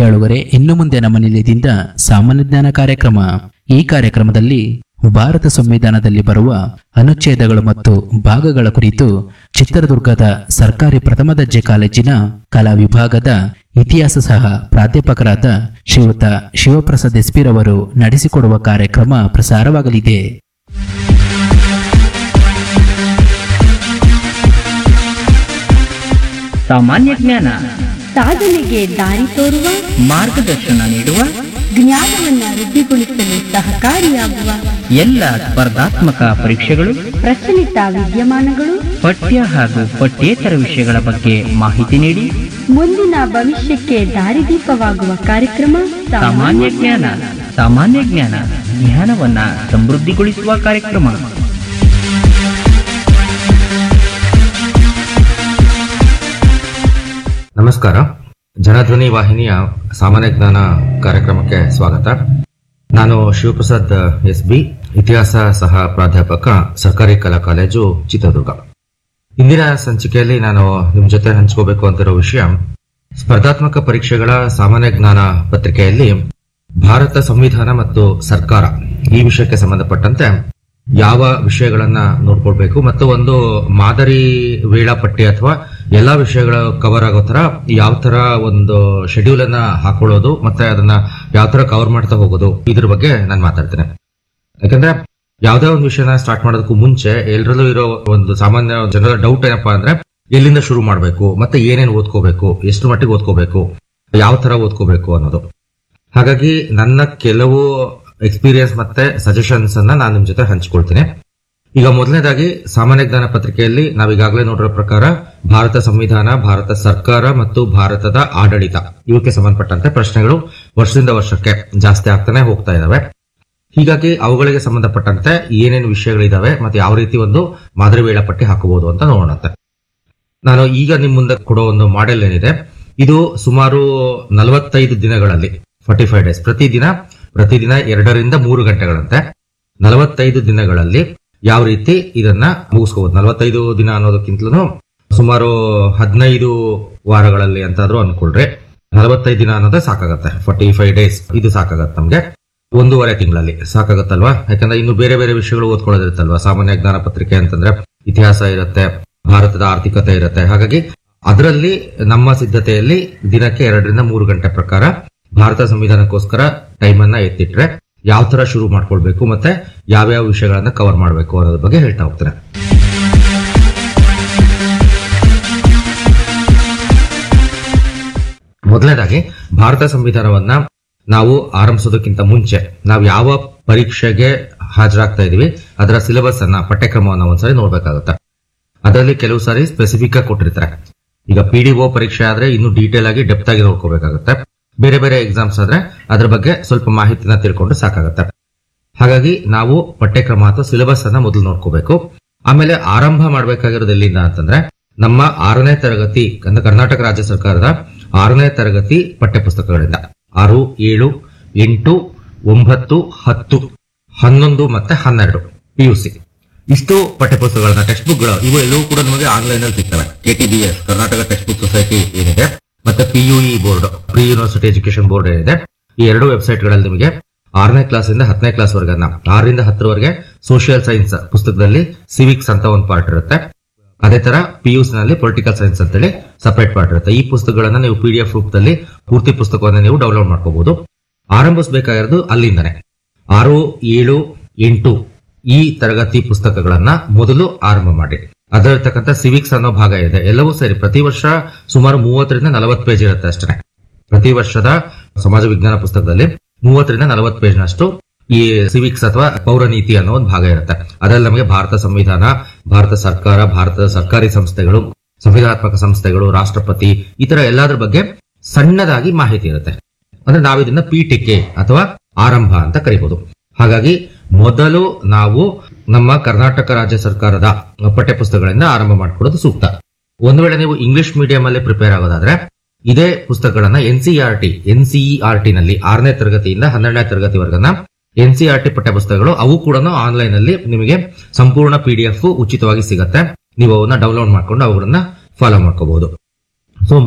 ಕೇಳುಗರೆ ಇನ್ನು ಮುಂದೆ ನಮ್ಮ ನಿಲಯದಿಂದ ಸಾಮಾನ್ಯ ಜ್ಞಾನ ಕಾರ್ಯಕ್ರಮ ಈ ಕಾರ್ಯಕ್ರಮದಲ್ಲಿ ಭಾರತ ಸಂವಿಧಾನದಲ್ಲಿ ಬರುವ ಅನುಚ್ಛೇದಗಳು ಮತ್ತು ಭಾಗಗಳ ಕುರಿತು ಚಿತ್ರದುರ್ಗದ ಸರ್ಕಾರಿ ಪ್ರಥಮ ದರ್ಜೆ ಕಾಲೇಜಿನ ಕಲಾ ವಿಭಾಗದ ಇತಿಹಾಸ ಸಹ ಪ್ರಾಧ್ಯಾಪಕರಾದ ಶ್ರೀಯುತ ಶಿವಪ್ರಸಾದ್ ಎಸ್ಪಿರವರು ನಡೆಸಿಕೊಡುವ ಕಾರ್ಯಕ್ರಮ ಪ್ರಸಾರವಾಗಲಿದೆ ಸಾಮಾನ್ಯ ಜ್ಞಾನ ಸಾಧನೆಗೆ ದಾರಿ ತೋರುವ ಮಾರ್ಗದರ್ಶನ ನೀಡುವ ಜ್ಞಾನವನ್ನ ವೃದ್ಧಿಗೊಳಿಸಲು ಸಹಕಾರಿಯಾಗುವ ಎಲ್ಲ ಸ್ಪರ್ಧಾತ್ಮಕ ಪರೀಕ್ಷೆಗಳು ಪ್ರಚಲಿತ ವಿದ್ಯಮಾನಗಳು ಪಠ್ಯ ಹಾಗೂ ಪಠ್ಯೇತರ ವಿಷಯಗಳ ಬಗ್ಗೆ ಮಾಹಿತಿ ನೀಡಿ ಮುಂದಿನ ಭವಿಷ್ಯಕ್ಕೆ ದಾರಿದೀಪವಾಗುವ ಕಾರ್ಯಕ್ರಮ ಸಾಮಾನ್ಯ ಜ್ಞಾನ ಸಾಮಾನ್ಯ ಜ್ಞಾನ ಜ್ಞಾನವನ್ನ ಸಮೃದ್ಧಿಗೊಳಿಸುವ ಕಾರ್ಯಕ್ರಮ ನಮಸ್ಕಾರ ಜನಧ್ವನಿ ವಾಹಿನಿಯ ಸಾಮಾನ್ಯ ಜ್ಞಾನ ಕಾರ್ಯಕ್ರಮಕ್ಕೆ ಸ್ವಾಗತ ನಾನು ಶಿವಪ್ರಸಾದ್ ಎಸ್ ಬಿ ಇತಿಹಾಸ ಸಹ ಪ್ರಾಧ್ಯಾಪಕ ಸರ್ಕಾರಿ ಕಲಾ ಕಾಲೇಜು ಚಿತ್ರದುರ್ಗ ಇಂದಿನ ಸಂಚಿಕೆಯಲ್ಲಿ ನಾನು ನಿಮ್ ಜೊತೆ ಹಂಚ್ಕೋಬೇಕು ಅಂತಿರೋ ವಿಷಯ ಸ್ಪರ್ಧಾತ್ಮಕ ಪರೀಕ್ಷೆಗಳ ಸಾಮಾನ್ಯ ಜ್ಞಾನ ಪತ್ರಿಕೆಯಲ್ಲಿ ಭಾರತ ಸಂವಿಧಾನ ಮತ್ತು ಸರ್ಕಾರ ಈ ವಿಷಯಕ್ಕೆ ಸಂಬಂಧಪಟ್ಟಂತೆ ಯಾವ ವಿಷಯಗಳನ್ನ ನೋಡ್ಕೊಳ್ಬೇಕು ಮತ್ತು ಒಂದು ಮಾದರಿ ವೇಳಾಪಟ್ಟಿ ಅಥವಾ ಎಲ್ಲಾ ವಿಷಯಗಳ ಕವರ್ ಆಗೋ ತರ ಯಾವ ತರ ಒಂದು ಶೆಡ್ಯೂಲ್ ಅನ್ನ ಹಾಕೊಳ್ಳೋದು ಮತ್ತೆ ಅದನ್ನ ಯಾವ ತರ ಕವರ್ ಮಾಡ್ತಾ ಹೋಗೋದು ಇದ್ರ ಬಗ್ಗೆ ನಾನು ಮಾತಾಡ್ತೇನೆ ಯಾಕಂದ್ರೆ ಯಾವ್ದೇ ಒಂದು ವಿಷಯನ ಸ್ಟಾರ್ಟ್ ಮಾಡೋದಕ್ಕೂ ಮುಂಚೆ ಎಲ್ಲರಲ್ಲೂ ಇರೋ ಒಂದು ಸಾಮಾನ್ಯ ಜನರ ಡೌಟ್ ಏನಪ್ಪಾ ಅಂದ್ರೆ ಎಲ್ಲಿಂದ ಶುರು ಮಾಡಬೇಕು ಮತ್ತೆ ಏನೇನು ಓದ್ಕೋಬೇಕು ಎಷ್ಟು ಮಟ್ಟಿಗೆ ಓದ್ಕೋಬೇಕು ಯಾವ ತರ ಓದ್ಕೋಬೇಕು ಅನ್ನೋದು ಹಾಗಾಗಿ ನನ್ನ ಕೆಲವು ಎಕ್ಸ್ಪೀರಿಯನ್ಸ್ ಮತ್ತೆ ಸಜೆಷನ್ಸ್ ಅನ್ನ ನಾನು ನಿಮ್ ಜೊತೆ ಹಂಚ್ಕೊಳ್ತೀನಿ ಈಗ ಮೊದಲನೇದಾಗಿ ಸಾಮಾನ್ಯ ಜ್ಞಾನ ಪತ್ರಿಕೆಯಲ್ಲಿ ನಾವೀಗಾಗಲೇ ನೋಡಿರೋ ಪ್ರಕಾರ ಭಾರತ ಸಂವಿಧಾನ ಭಾರತ ಸರ್ಕಾರ ಮತ್ತು ಭಾರತದ ಆಡಳಿತ ಇವಕ್ಕೆ ಸಂಬಂಧಪಟ್ಟಂತೆ ಪ್ರಶ್ನೆಗಳು ವರ್ಷದಿಂದ ವರ್ಷಕ್ಕೆ ಜಾಸ್ತಿ ಆಗ್ತಾನೆ ಹೋಗ್ತಾ ಇದಾವೆ ಹೀಗಾಗಿ ಅವುಗಳಿಗೆ ಸಂಬಂಧಪಟ್ಟಂತೆ ಏನೇನು ವಿಷಯಗಳಿದಾವೆ ಮತ್ತೆ ಯಾವ ರೀತಿ ಒಂದು ಮಾದರಿ ವೇಳಾಪಟ್ಟಿ ಹಾಕಬಹುದು ಅಂತ ನೋಡೋಣಂತೆ ನಾನು ಈಗ ನಿಮ್ ಮುಂದೆ ಕೊಡೋ ಒಂದು ಮಾಡೆಲ್ ಏನಿದೆ ಇದು ಸುಮಾರು ನಲವತ್ತೈದು ದಿನಗಳಲ್ಲಿ ಫಾರ್ಟಿ ಫೈವ್ ಡೇಸ್ ಪ್ರತಿದಿನ ಪ್ರತಿದಿನ ಎರಡರಿಂದ ಮೂರು ಗಂಟೆಗಳಂತೆ ನಲವತ್ತೈದು ದಿನಗಳಲ್ಲಿ ಯಾವ ರೀತಿ ಇದನ್ನ ಮುಗಿಸ್ಕೋಬಹುದು ನಲವತ್ತೈದು ದಿನ ಅನ್ನೋದಕ್ಕಿಂತಲೂ ಸುಮಾರು ಹದಿನೈದು ವಾರಗಳಲ್ಲಿ ಅಂತಾದ್ರೂ ಅನ್ಕೊಳ್ರಿ ನಲವತ್ತೈದು ದಿನ ಅನ್ನೋದೇ ಸಾಕಾಗತ್ತೆ ಫಾರ್ಟಿ ಫೈವ್ ಡೇಸ್ ಇದು ಸಾಕಾಗತ್ತೆ ನಮ್ಗೆ ಒಂದೂವರೆ ತಿಂಗಳಲ್ಲಿ ಸಾಕಾಗತ್ತಲ್ವಾ ಯಾಕಂದ್ರೆ ಇನ್ನು ಬೇರೆ ಬೇರೆ ವಿಷಯಗಳು ಓದ್ಕೊಳ್ಳೋದಿರುತ್ತಲ್ವಾ ಸಾಮಾನ್ಯ ಜ್ಞಾನ ಪತ್ರಿಕೆ ಅಂತಂದ್ರೆ ಇತಿಹಾಸ ಇರುತ್ತೆ ಭಾರತದ ಆರ್ಥಿಕತೆ ಇರುತ್ತೆ ಹಾಗಾಗಿ ಅದರಲ್ಲಿ ನಮ್ಮ ಸಿದ್ಧತೆಯಲ್ಲಿ ದಿನಕ್ಕೆ ಎರಡರಿಂದ ಮೂರು ಗಂಟೆ ಪ್ರಕಾರ ಭಾರತ ಸಂವಿಧಾನಕ್ಕೋಸ್ಕರ ಟೈಮ್ ಅನ್ನ ಎತ್ತಿಟ್ರೆ ಯಾವ ತರ ಶುರು ಮಾಡ್ಕೊಳ್ಬೇಕು ಮತ್ತೆ ಯಾವ್ಯಾವ ವಿಷಯಗಳನ್ನ ಕವರ್ ಮಾಡಬೇಕು ಅನ್ನೋದ್ರ ಬಗ್ಗೆ ಹೇಳ್ತಾ ಹೋಗ್ತೇನೆ ಮೊದಲನೇದಾಗಿ ಭಾರತ ಸಂವಿಧಾನವನ್ನ ನಾವು ಆರಂಭಿಸೋದಕ್ಕಿಂತ ಮುಂಚೆ ನಾವು ಯಾವ ಪರೀಕ್ಷೆಗೆ ಹಾಜರಾಗ್ತಾ ಇದೀವಿ ಅದರ ಸಿಲೆಬಸ್ ಅನ್ನ ಪಠ್ಯಕ್ರಮವನ್ನ ಒಂದ್ಸರಿ ನೋಡ್ಬೇಕಾಗುತ್ತೆ ಅದರಲ್ಲಿ ಕೆಲವು ಸಾರಿ ಸ್ಪೆಸಿಫಿಕ್ ಆಗಿ ಕೊಟ್ಟಿರ್ತಾರೆ ಈಗ ಪಿ ಡಿ ಒ ಪರೀಕ್ಷೆ ಆದ್ರೆ ಇನ್ನು ಡೀಟೇಲ್ ಆಗಿ ಡೆಪ್ತ್ ಆಗಿ ನೋಡ್ಕೋಬೇಕಾಗುತ್ತೆ ಬೇರೆ ಬೇರೆ ಎಕ್ಸಾಮ್ಸ್ ಆದ್ರೆ ಅದ್ರ ಬಗ್ಗೆ ಸ್ವಲ್ಪ ಮಾಹಿತಿನ ತಿಳ್ಕೊಂಡು ಸಾಕಾಗುತ್ತೆ ಹಾಗಾಗಿ ನಾವು ಪಠ್ಯಕ್ರಮ ಅಥವಾ ಸಿಲೆಬಸ್ ಅನ್ನ ಮೊದಲು ನೋಡ್ಕೋಬೇಕು ಆಮೇಲೆ ಆರಂಭ ಮಾಡಬೇಕಾಗಿರೋದು ಎಲ್ಲಿಂದ ಅಂತಂದ್ರೆ ನಮ್ಮ ಆರನೇ ತರಗತಿ ಅಂದ್ರೆ ಕರ್ನಾಟಕ ರಾಜ್ಯ ಸರ್ಕಾರದ ಆರನೇ ತರಗತಿ ಪಠ್ಯಪುಸ್ತಕಗಳಿಂದ ಆರು ಏಳು ಎಂಟು ಒಂಬತ್ತು ಹತ್ತು ಹನ್ನೊಂದು ಮತ್ತೆ ಹನ್ನೆರಡು ಪಿಯುಸಿ ಇಷ್ಟು ಪಠ್ಯಪುಸ್ತಕಗಳನ್ನ ಟೆಕ್ಸ್ಟ್ ಬುಕ್ಗಳು ಇವು ಎಲ್ಲವೂ ಕೂಡ ನಮಗೆ ಆನ್ಲೈನ್ ಅಲ್ಲಿ ಸಿಗ್ತವೆ KTBS Karnataka text book society ಏನಿದೆ ಮತ್ತೆ PUE board pre university education board ಏನಿದೆ ಈ ಎರಡು ವೆಬ್ಸೈಟ್ ಗಳಲ್ಲಿ ನಿಮಗೆ ಆರನೇ ಕ್ಲಾಸ್ ಇಂದ ಹತ್ತನೇ ಕ್ಲಾಸ್ ವರೆಗೆ ಆರರಿಂದ ಹತ್ತರವರೆಗೆ ಸೋಷಿಯಲ್ ಸೈನ್ಸ್ ಪುಸ್ತಕದಲ್ಲಿ ಸಿವಿಕ್ಸ್ ಅಂತ ಒಂದು ಪಾರ್ಟ್ ಇರುತ್ತೆ ಅದೇ ತರ ಪಿಯುಸಿ ನಲ್ಲಿ ಪೊಲಿಟಿಕಲ್ ಸೈನ್ಸ್ ಅಂತೇಳಿ ಸಪರೇಟ್ ಪಾರ್ಟ್ ಇರುತ್ತೆ ಈ ಪುಸ್ತಕಗಳನ್ನ ನೀವು ಪಿ ಡಿ ಎಫ್ ರೂಪದಲ್ಲಿ ಪೂರ್ತಿ ಪುಸ್ತಕವನ್ನು ನೀವು ಡೌನ್ಲೋಡ್ ಮಾಡ್ಕೋಬಹುದು ಆರಂಭಿಸಬೇಕಾಗಿರೋದು ಅಲ್ಲಿಂದನೇ ಆರು ಏಳು ಎಂಟು ಈ ತರಗತಿ ಪುಸ್ತಕಗಳನ್ನ ಮೊದಲು ಆರಂಭ ಮಾಡಿ ಅದರತಕ್ಕಂಥ ಸಿವಿಕ್ಸ್ ಅನ್ನೋ ಭಾಗ ಇದೆ ಎಲ್ಲವೂ ಸೇರಿ ಪ್ರತಿ ವರ್ಷ ಸುಮಾರು ಮೂವತ್ತರಿಂದ ನಲವತ್ತು ಪೇಜ್ ಇರುತ್ತೆ ಅಷ್ಟೇ ಪ್ರತಿ ವರ್ಷದ ಸಮಾಜ ವಿಜ್ಞಾನ ಪುಸ್ತಕದಲ್ಲಿ ಮೂವತ್ತರಿಂದ ನಲವತ್ತು ಪೇಜ್ನಷ್ಟು ಈ ಸಿವಿಕ್ಸ್ ಅಥವಾ ಪೌರ ನೀತಿ ಅನ್ನೋ ಒಂದು ಭಾಗ ಇರುತ್ತೆ ಅದರಲ್ಲಿ ನಮಗೆ ಭಾರತ ಸಂವಿಧಾನ ಭಾರತ ಸರ್ಕಾರ ಭಾರತದ ಸರ್ಕಾರಿ ಸಂಸ್ಥೆಗಳು ಸಂವಿಧಾನಾತ್ಮಕ ಸಂಸ್ಥೆಗಳು ರಾಷ್ಟ್ರಪತಿ ಈ ತರ ಎಲ್ಲಾದ್ರ ಬಗ್ಗೆ ಸಣ್ಣದಾಗಿ ಮಾಹಿತಿ ಇರುತ್ತೆ ಅಂದ್ರೆ ನಾವಿದನ್ನ ಪೀಠಿಕೆ ಅಥವಾ ಆರಂಭ ಅಂತ ಕರಿಬಹುದು ಹಾಗಾಗಿ ಮೊದಲು ನಾವು ನಮ್ಮ ಕರ್ನಾಟಕ ರಾಜ್ಯ ಸರ್ಕಾರದ ಪಠ್ಯಪುಸ್ತಕಗಳಿಂದ ಆರಂಭ ಮಾಡ್ಕೊಳ್ಳೋದು ಸೂಕ್ತ ಒಂದು ವೇಳೆ ನೀವು ಇಂಗ್ಲಿಷ್ ಮೀಡಿಯಂ ಅಲ್ಲಿ ಪ್ರಿಪೇರ್ ಆಗೋದಾದ್ರೆ ಇದೇ ಪುಸ್ತಕಗಳನ್ನ ಎನ್ಸಿಆರ್ ಟಿ ಎನ್ಸಿಇಆರ್ ಟಿ ನಲ್ಲಿ ಆರನೇ ತರಗತಿಯಿಂದ ಹನ್ನೆರಡನೇ ತರಗತಿವರೆಗನ ಎನ್ಸಿಆರ್ ಟಿ ಪಠ್ಯಪುಸ್ತಕಗಳು ಅವು ಕೂಡ ಆನ್ಲೈನ್ ಅಲ್ಲಿ ನಿಮಗೆ ಸಂಪೂರ್ಣ ಪಿಡಿಎಫ್ ಉಚಿತವಾಗಿ ಸಿಗತ್ತೆ ನೀವು ಅವನ್ನ ಡೌನ್ಲೋಡ್ ಮಾಡ್ಕೊಂಡು ಅವುಗಳನ್ನ ಫಾಲೋ ಮಾಡ್ಕೋಬಹುದು